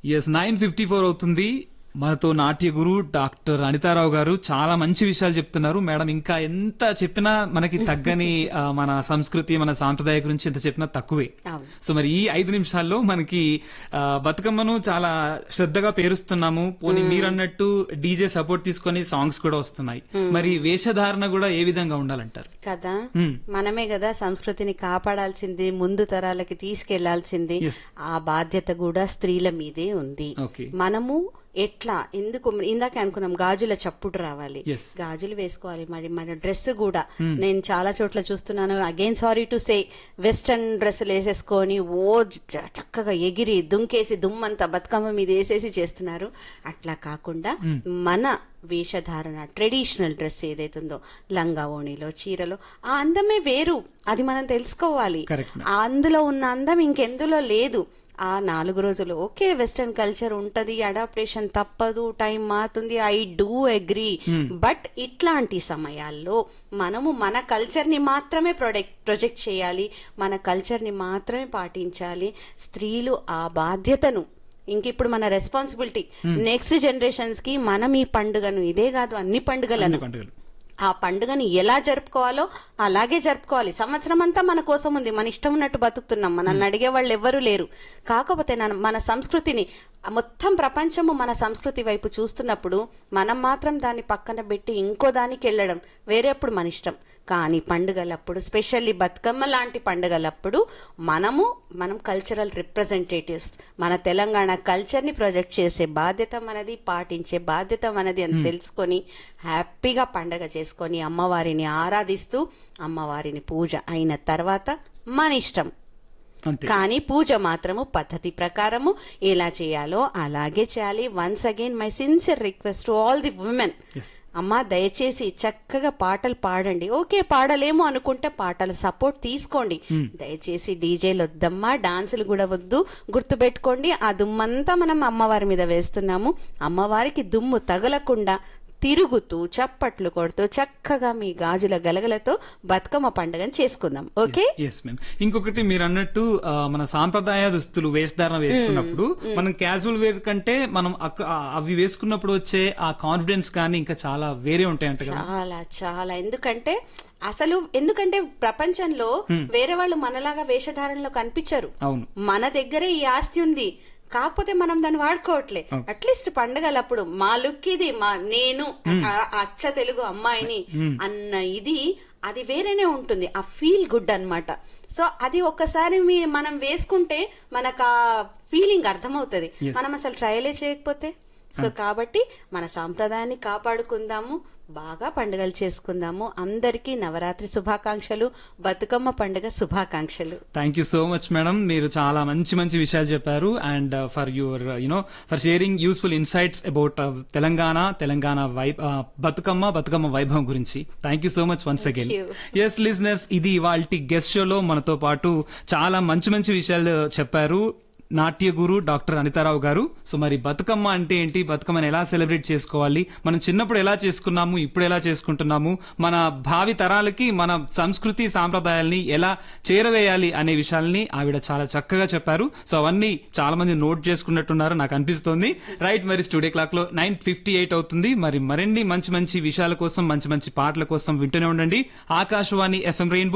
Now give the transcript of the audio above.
Yes nine fifty four అవుతుంది మనతో నాట్య గురు డాక్టర్ అనితారావు గారు చాలా మంచి విషయాలు చెప్తున్నారు మేడం ఇంకా ఎంత చెప్పినా మనకి తగ్గని ఆ, మన సంస్కృతి మన సాంప్రదాయ గురించి ఎంత చెప్పినా తక్కువే అవును. సో మరి ఈ ఐదు నిమిషాల్లో మనకి ఆ, బతుకమ్మను చాలా శ్రద్ధగా పేరుస్తున్నాము పోనీ మీరు అన్నట్టు డీజే సపోర్ట్ తీసుకొని సాంగ్స్ కూడా వస్తున్నాయి మరి వేషధారణ కూడా ఏ విధంగా ఉండాలంటారు కదా Hmm. మనమే కదా సంస్కృతిని కాపాడాల్సింది ముందు తరాలకి తీసుకెళ్లాల్సింది Yes. ఆ బాధ్యత కూడా స్త్రీల మీదే ఉంది ఓకే మనము ఎట్లా ఎందుకు ఇందాక అనుకున్నాం గాజుల చప్పుడు రావాలి Yes. గాజులు వేసుకోవాలి మరి మన డ్రెస్ కూడా నేను చాలా చోట్ల చూస్తున్నాను again sorry to say western డ్రెస్సులు వేసేసుకొని ఓ చ- చక్కగా ఎగిరి దుంకేసి దుమ్మంతా బతుకమ్మ మీద వేసేసి చేస్తున్నారు అట్లా కాకుండా మన వేషధారణ ట్రెడిషనల్ డ్రెస్ ఏదైతుందో లంగా ఓణిలో చీరలో ఆ అందమే వేరు అది మనం తెలుసుకోవాలి Correct, ma'am. ఆ అందులో ఉన్న అందం ఇంకెందులో లేదు ఆ నాలుగు రోజులు ఓకే వెస్టర్న్ కల్చర్ ఉంటది అడాప్టేషన్ తప్పదు టైం మారుతుంది ఐ డూ అగ్రీ బట్ ఇట్లాంటి సమయాల్లో మనము మన కల్చర్ ని మాత్రమే ప్రొడక్ట్ ప్రొజెక్ట్ చేయాలి మన కల్చర్ ని మాత్రమే పాటించాలి స్త్రీలు ఆ బాధ్యతను ఇంక ఇప్పుడు మన రెస్పాన్సిబిలిటీ నెక్స్ట్ జనరేషన్స్ కి మనం ఈ పండుగను ఇదే కాదు అన్ని పండుగలను అన్ని పండుగలు ఆ పండుగని ఎలా జరుపుకోవాలో అలాగే జరుపుకోవాలి సంవత్సరం అంతా మన కోసం ఉంది మన ఇష్టం ఉన్నట్టు బతుకుతున్నాం మనల్ని అడిగే వాళ్ళు ఎవ్వరూ లేరు కాకపోతే మన- మన సంస్కృతిని మొత్తం ప్రపంచము మన సంస్కృతి వైపు చూస్తున్నప్పుడు మనం మాత్రం దాన్ని పక్కన పెట్టి ఇంకో దానికి వెళ్ళడం వేరేప్పుడు మన ఇష్టం కానీ పండుగలప్పుడు స్పెషల్లీ బతుకమ్మ లాంటి పండుగలప్పుడు మనము మనం కల్చరల్ రిప్రజెంటేటివ్స్ మన తెలంగాణ కల్చర్ ని ప్రొజెక్ట్ చేసే బాధ్యత మనది పాటించే బాధ్యత మనది అని తెలుసుకొని హ్యాపీగా పండగ చేసుకొని అమ్మవారిని ఆరాధిస్తూ అమ్మవారిని పూజ అయిన తర్వాత మన ఇష్టం అంతే కానీ పూజ మాత్రము పద్ధతి ప్రకారము ఎలా చేయాలో అలాగే చేయాలి once again my sincere request to all the women Yes. అమ్మా దయచేసి చక్కగా పాటలు పాడండి ఓకే పాడలేము అనుకుంటే పాటల సపోర్ట్ తీసుకోండి దయచేసి డీజేలు వద్దమ్మా డాన్సులు కూడా వద్దు గుర్తుపెట్టుకోండి ఆ దుమ్మంతా మనం అమ్మవారి మీద వేస్తున్నాము అమ్మవారికి దుమ్ము తగలకుండా తిరుగుతూ చప్పట్లు కొడుతూ చక్కగా మీ గాజుల గలగలతో బతుకమ్మ పండుగను చేసుకుందాం ఓకే ఎస్ మ్యామ్ ఇంకొకటి మీరు అన్నట్టు ఆ, మన సాంప్రదాయ దుస్తులు వేషధారణ వేసుకున్నప్పుడు మనం క్యాజువల్ వేర్ కంటే మనం అక్క- ఆ, అవి వేసుకున్నప్పుడు వచ్చే ఆ కాన్ఫిడెన్స్ కానీ ఇంకా చాలా వేరే ఉంటాయంట కదా చాలా చాలా ఎందుకంటే అసలు ఎందుకంటే ప్రపంచంలో వేరే వాళ్ళు మనలాగా వేషధారణలో కనిపించరు అవును మన దగ్గరే ఈ ఆస్తి ఉంది కాకపోతే మనం దాన్ని వాడుకోవట్లే అట్లీస్ట్ పండగలప్పుడు మా లుక్ ఇది మా నేను ఆ- ఆ అచ్చ తెలుగు అమ్మాయిని అన్న ఇది అది వేరేనే ఉంటుంది ఆ ఫీల్ గుడ్ అన్నమాట సో అది ఒక్కసారి మీ మనం వేసుకుంటే మనకు ఆ ఫీలింగ్ అర్థమవుతుంది Yes. మనం అసలు ట్రయలే చేయకపోతే సో కాబట్టి మన సాంప్రదాయాన్ని కాపాడుకుందాము బాగా పండుగలు చేసుకుందాము అందరికీ నవరాత్రి శుభాకాంక్షలు బతుకమ్మ పండుగ శుభాకాంక్షలు thank you so much madam మీరు చాలా మంచి మంచి విషయాలు చెప్పారు and for your you know for sharing useful insights about Telangana Telangana vibe Bathukamma Bathukamma వైభవం గురించి thank you so much once again you. Yes listeners ఇది ఇవాళ గెస్ట్ షోలో మనతో పాటు చాలా మంచి మంచి విషయాలు చెప్పారు నాట్య గురు డాక్టర్ అనితారావు గారు సో మరి బతుకమ్మ అంటే ఏంటి బతుకమ్మని ఎలా సెలబ్రేట్ చేసుకోవాలి మనం చిన్నప్పుడు ఎలా చేసుకున్నాము ఇప్పుడు ఎలా చేసుకుంటున్నాము మన భావి తరాలకి మన సంస్కృతి సాంప్రదాయాల్ని ఎలా చేరవేయాలి అనే విషయాల్ని ఆవిడ చాలా చక్కగా చెప్పారు సో అవన్నీ చాలా మంది నోట్ చేసుకున్నట్టున్నారు నాకు అనిపిస్తోంది రైట్ మరి స్టూడియో క్లాక్ లో నైన్ ఫిఫ్టీ ఎయిట్ అవుతుంది మరి మరిన్ని మంచి మంచి విషయాల కోసం మంచి మంచి పాటల కోసం వింటూనే ఉండండి ఆకాశవాణి ఎఫ్ఎం రెయిన్బో